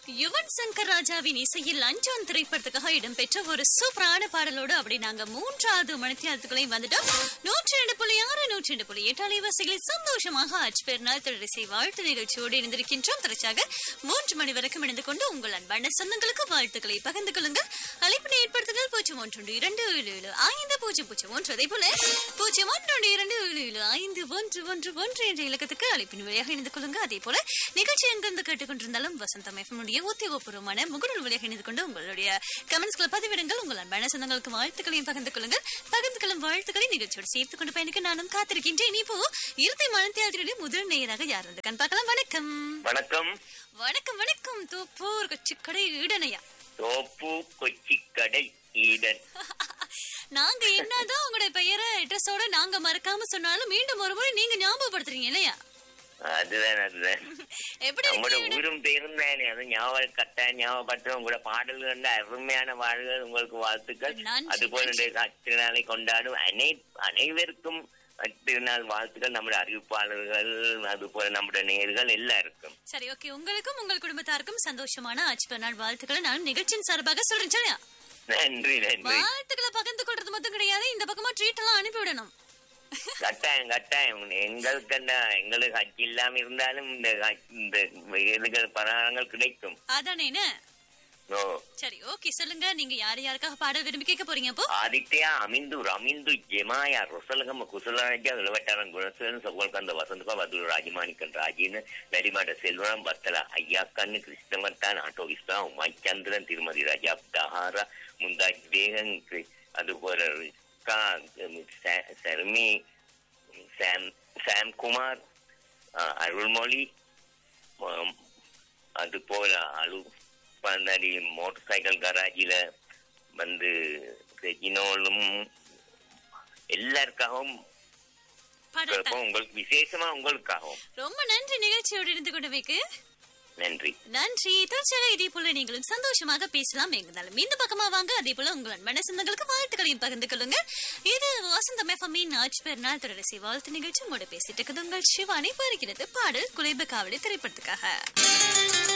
யுவன் சங்கர் ராஜாவின் இசையில் அஞ்சான் திரைப்படத்துக்காக இடம்பெற்ற ஒரு சூப்பரான பாடலோடு அப்படி நாங்க மூன்றாவது மணித்தியாலத்துக்குள்ளையும் வந்துட்டோம் நூற்றி ரெண்டு புள்ளி ஆறு நூற்றி ரெண்டு புள்ளி எட்டு அலைவாசிகளில் சந்தோஷமாக ஆட்சி பெருநாள் தொடரிசை வாழ்த்து நிகழ்ச்சியோடு இணைந்திருக்கின்றோம் தொடர்ச்சியாக மூன்று மணி வரைக்கும் இணைந்து கொண்டு உங்கள் அன்பான சொந்தங்களுக்கு வாழ்த்துக்களை பகிர்ந்து கொள்ளுங்கள் அழைப்பினை ஏற்படுத்துங்கள் பூஜ்ஜியம் ஒன்று இரண்டு ஏழு ஏழு ஐந்து பூஜ்ஜியம் பூஜ்ஜியம் ஒன்று அதே போல பூஜ்ஜியம் ஒன்று இரண்டு ஏழு ஏழு ஐந்து ஒன்று ஒன்று ஒன்று என்ற இலக்கத்துக்கு அழைப்பின் வழியாக இணைந்து கொள்ளுங்க அதே போல நிகழ்ச்சி எங்கிருந்து கேட்டுக்கொண்டிருந்தாலும் வசந்தம் எஃப்எம்னுடைய உத்தியோகபூர்வமான முகநூல் வழியாக இணைந்து கொண்டு உங்களுடைய கமெண்ட்ஸ்களை பதிவிடுங்கள் உங்கள் அன்பான சொந்தங்களுக்கு வாழ்த்துக்களையும் பகிர்ந்து கொள்ளுங்கள் பகிர்ந்து கொள்ளும் வாழ்த்துக்களை நிகழ்ச்சியோடு சேர்த்து கொண்டு பயணிக்க நானும் காத்திருக்கின்றேன் இப்போ இறுதி மனத்தியாளர்களுடைய முதல் நேயராக யார் வந்து கண் பார்க்கலாம் வணக்கம் வணக்கம் வணக்கம் வணக்கம் தூப்பூர் கொச்சிக்கடை ஈடனையா தோப்பு கொச்சிக்கடை ஈடன் நாங்க என்னதான் உங்களுடைய பெயரை அட்ரஸோட நாங்க மறக்காம சொன்னாலும் மீண்டும் ஒரு முறை நீங்க ஞாபகப்படுத்துறீங்க இல்லையா அதுதான் அதுதான் எப்படி உங்களோட இருக்கீங்க ஊரும் பேரும் தானே அது ஞாபகம் கட்ட ஞாபகப்படுத்த உங்களோட பாடல்கள் வந்து அருமையான பாடல்கள் உங்களுக்கு வாழ்த்துக்கள் நன்றி, அதுபோல நன்றி. இந்த திருநாளை கொண்டாடும் அனை அனைவருக்கும் திருநாள் வாழ்த்துக்கள் நம்முடைய அறிவிப்பாளர்கள் அதுபோல நம்முடைய நேயர்கள் எல்லாருக்கும் சரி ஓகே உங்களுக்கும் உங்கள் குடும்பத்தாருக்கும் சந்தோஷமான ஆட்சி பெருநாள் வாழ்த்துக்களை நான் நிகழ்ச்சியின் சார்பாக சொல்றேன் சரியா நன்றி நன்றி வாழ்த்துக்களை பகிர்ந்து கொள்றது மட்டும் கிடையாது இந்த பக்கமா ட்ரீட் எல்லாம் அனுப்பி விடணும் கட்டாயம் கட்டாயம் எங்களுக்கு என்ன எங்களுக்கு ஹஜ் இல்லாம இருந்தாலும் இந்த ஹஜ்- இந்த இதுகள் பலகாரங்கள் கிடைக்கும் அதானேன்னு ஓ சரி ஓகே சொல்லுங்க நீங்க யார் யாருக்காக பாடல் விரும்பி கேட்க போறீங்க அப்போ ආදිත්‍යයා අමින්දු රමින්දු ජෙමායා රොසලගම කුසලරජ ලවටරන් ගුණසේන සොගල්කන්ද වසන්තක වදුර රාජමානිකන් රාජීන වැඩිමට සෙල්වනම් බත්තලා අයියාකන්න ක්‍රිස්තමත්තාන අටෝ විස්සා උමයිචන්ද්‍රන් තිරුමதி රජප්තාහාර මුන්දා වේගන් அதுபோல ரிஸ்கா சர்மி சாம் சாம் குமார் அஹ், அருள்மொழி அஹ், அது போல அழு பந்தாடி மோட்டார் சைக்கிள் கராஜில வந்து ரெஜினோலும் எல்லாருக்காகவும் பாடல் இப்போ உங்களுக்கு விசேஷமா உங்களுக்காகவும் ரொம்ப நன்றி நிகழ்ச்சியோடு இருந்து கொண்டமைக்கு நன்றி நன்றி தொடர்ச்சியாக இதே போல நீங்களும் சந்தோஷமாக பேசலாம் எங்கனாலும் இந்த பக்கமா வாங்க அதே போல உங்கள் அன்பான சொந்தங்களுக்கு வாழ்த்துக்களையும் பகிர்ந்து கொள்ளுங்க இது வசந்தம் எஃப்எம்மின் ஆட்சி பெருநாள் தொடரசி வாழ்த்து நிகழ்ச்சி உங்களோட பேசிட்டு இருக்குது உங்கள் சிவானி வருகிறது பாடல் குலைப காவடி திரைப்படத்துக்காக